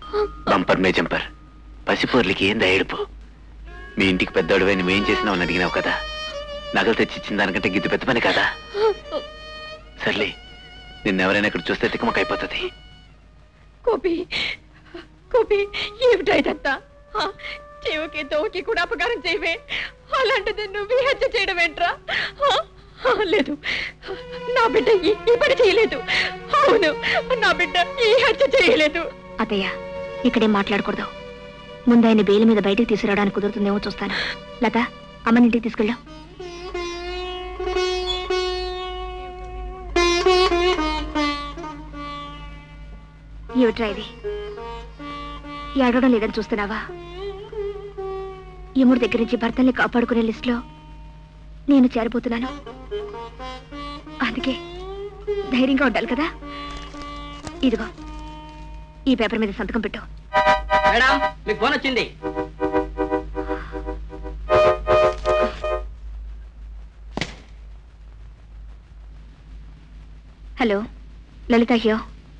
bumper మే jumper పసిపోర్లకి ఏం దయడుపు మీ ఇంటికి పెద్దోడువై నువ్వేం చేసినావు అని అడిగినావు కదా నగలు తెచ్చిచ్చిన దానికంటే గిద్దు పెద్ద పని కదా సర్లే నిన్నెవరైనా ఇక్కడ చూస్తే తికమకైపోతుంది గోపి గోపి ఏమిటా ఇదంతా ఆ, చెవుకి తోకి కూడా అపకారం చేయవే అలాంటిది నువ్వు ఈ హత్య చేయడం ఏంట్రా ఆ, ఆ, లేదు నా బిడ్డ ఈ ఈ పని చేయలేదు అవును నా బిడ్డ ఈ హత్య చేయలేదు అత్తయ్య ఇక్కడేం మాట్లాడకూడదు ముందు ఆయన బెయిల్ మీద బయటికి తీసుకురావడానికి కుదురుతుందేమో చూస్తాను లత అమ్మని ఇంటికి తీసుకెళ్ళు ఏమిట్రా ఇది ఏడవడం లేదని చూస్తున్నావా యముడి దగ్గర నుంచి భర్తల్ని కాపాడుకునే లిస్టులో నేను చేరబోతున్నాను అందుకే ధైర్యంగా ఉండాలి కదా ఇదిగో ఈ పేపర్ మీద సంతకం పెట్టు మేడం మీకు ఫోన్ వచ్చింది హలో లలిత హియో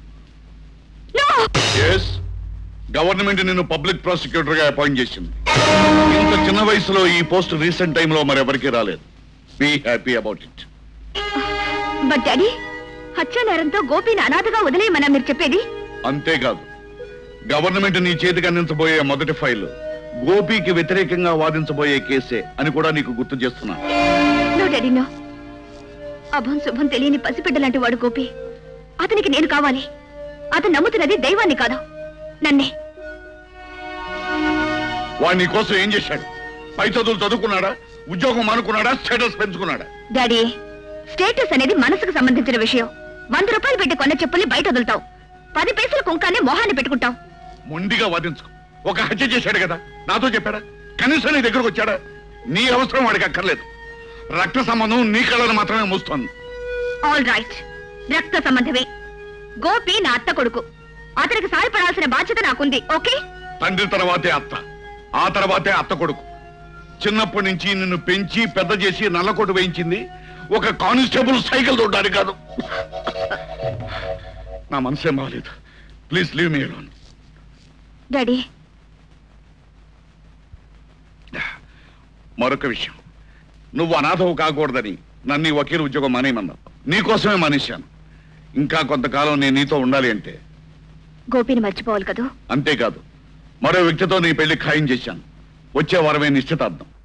ఎస్ గవర్నమెంట్ నిన్ను పబ్లిక్ ప్రాసిక్యూటర్ గా అపాయింట్ చేసింది ఇంత చిన్న వయసులో ఈ పోస్ట్ రీసెంట్ టైంలో మరెవరికి రాలేదు be happy about it but daddy హత్యా నేరంతో గోపిని అనాథగా వదిలేయమన్నా మీరు చెప్పేది అంతేకాదు గవర్నమెంట్ నీ చేతికి అందించబోయే మొదటి ఫైల్ గోపికి వ్యతిరేకంగా వాదించబోయే కేసే అని కూడా నీకు గుర్తు చేస్తున్నా నో డాడీ నో అభం శుభం తెలియని పసిబిడ్డ లాంటి వాడు గోపి అతనికి నేను కావాలి అతను నమ్ముతున్నది దైవాన్ని కాదు నన్నే వాడు నీ కోసం ఏం చేశాడు పై చదువులు చదువుకున్నాడా ఉద్యోగం మానుకున్నాడా స్టేటస్ పెంచుకున్నాడా డాడీ స్టేటస్ అనేది మనసుకు సంబంధించిన విషయం వంద రూపాయలు పెట్టి కొన్న చెప్పుల్ని బయట వదులుతావు పది పైసలు కుంకాన్ని మొహాన్ని పెట్టుకుంటావు మొండిగా వాదించుకో ఒక హత్య చేశాడు కదా నాతో చెప్పాడా కనీసం నీ దగ్గరకు వచ్చాడా నీ అవసరం వాడికి అక్కర్లేదు రక్త సంబంధం నీ కళ్ళను మాత్రమే మూస్తోంది ఆల్ రైట్ రక్త సంబంధమే గోపి నా అత్త కొడుకు అతనికి సాయపడాల్సిన బాధ్యత నాకుంది ఓకే తండ్రి తర్వాతే అత్త ఆ తర్వాతే అత్త కొడుకు చిన్నప్పటి నుంచి నిన్ను పెంచి పెద్ద చేసి నల్లకోటు వేయించింది ఒక కానిస్టేబుల్ సైకిల్ తోడ్డానికి కాదు నా మనసేం బాగాలేదు please leave me alone daddy మరొక విషయం నువ్వు అనాథవు కాకూడదని నన్ను ఈ వకీలు ఉద్యోగం మానేయమన్నావు నీకోసమే మానేశాను ఇంకా కొంతకాలం నేను నీతో ఉండాలి అంటే గోపిని మర్చిపోవాలి కదూ అంతేకాదు మరో వ్యక్తితో నీ పెళ్లి ఖాయం చేశాను వచ్చే వారమే నిశ్చితార్థం